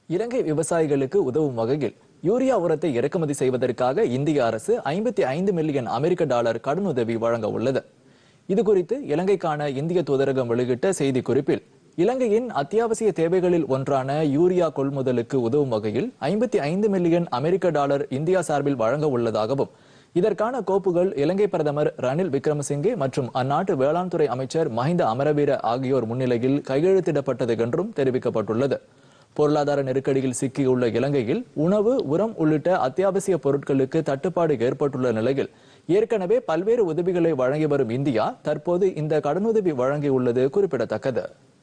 இலங்கை விவசாயிகளுக்கு உதவும் வகையில் யூரியா உரத்தை இறக்குமதி செய்வதற்காக இந்திய அரசு ஐம்பத்தி ஐந்து மில்லியன் அமெரிக்க டாலர் கடனுதவி வழங்க உள்ளது இது குறித்து இலங்கைக்கான இந்திய தூதரகம் வெளியிட்ட செய்திக்குறிப்பில் இலங்கையின் அத்தியாவசிய தேவைகளில் ஒன்றான யூரியா கொள்முதலுக்கு உதவும் வகையில் ஐம்பத்தி ஐந்து மில்லியன் அமெரிக்க டாலர் இந்தியா சார்பில் வழங்க உள்ளதாகவும் இதற்கான கோப்புகள் இலங்கை பிரதமர் ரணில் விக்ரமசிங்கே மற்றும் அந்நாட்டு வேளாண் துறை அமைச்சர் மஹிந்த அமரவீர ஆகியோர் முன்னிலையில் கையெழுத்திடப்பட்டது என்றும் தெரிவிக்கப்பட்டுள்ளது பொருளாதார நெருக்கடியில் சிக்கியுள்ள இலங்கையில் உணவு உரம் உள்ளிட்ட அத்தியாவசிய பொருட்களுக்கு தட்டுப்பாடு ஏற்பட்டுள்ள நிலையில் ஏற்கனவே பல்வேறு உதவிகளை வழங்கி வரும் இந்தியா தற்போது இந்த கடனுதவி வழங்கியுள்ளது குறிப்பிடத்தக்கது